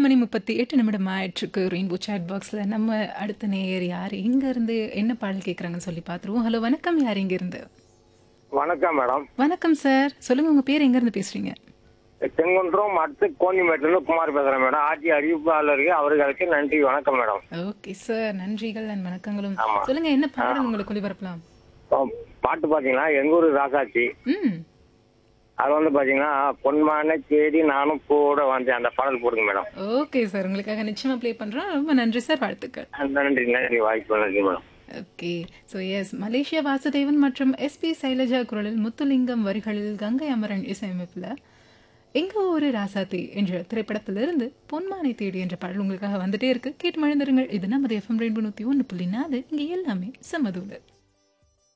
மணி முப்பத்தி எட்டு நிமிடம் ஆயிற்றுக்கு ரெயின்போ சாட் பாக்ஸில் நம்ம அடுத்த நேயர் யார் இருந்து என்ன பாடல் கேட்குறாங்கன்னு சொல்லி பார்த்துருவோம் ஹலோ வணக்கம் யார் இருந்து வணக்கம் மேடம் வணக்கம் சார் சொல்லுங்க உங்க பேர் எங்கேருந்து பேசுறீங்க செங்குன்றம் அடுத்து கோண்டிமேட்டிலிருந்து குமார் பேசுறேன் மேடம் ஆட்சி அறிவிப்பாளருக்கு அவர்களுக்கு நன்றி வணக்கம் மேடம் ஓகே சார் நன்றிகள் அண்ட் வணக்கங்களும் ஆமா. சொல்லுங்க என்ன பாடல் உங்களுக்கு ஒளிபரப்பலாம் இப்போ பாட்டு பாத்தீங்கன்னா எங்க ஊரு ராசாச்சி ம் அது வந்து பாத்தீங்கன்னா பொன்மான தேடி நானும் கூட வந்தேன் அந்த பாடல் போடுங்க மேடம் ஓகே சார் உங்களுக்காக நிச்சயமா ப்ளே பண்றோம் ரொம்ப நன்றி சார் வாழ்த்துக்கள் நன்றி நன்றி வாய்ப்பு நன்றி madam okay so S Malaysia Vasudevan மற்றும் எஸ்பி சைலஜா குரலில் முத்துலிங்கம் வரிகளில் கங்கை அமரன் இசையமைப்பில் எங்க ஒரு ராசாத்தி என்ற திரைப்படத்திலிருந்து பொன்மானை தேடி என்ற பாடல் உங்களுக்காக வந்துட்டே இருக்கு கேட்டு மழுந்துருங்கள் இது நமது எஃப்எம் ரெண்டு நூற்றி ஒன்று புள்ளி நாலு இங்கே எல்லாமே சமதூடு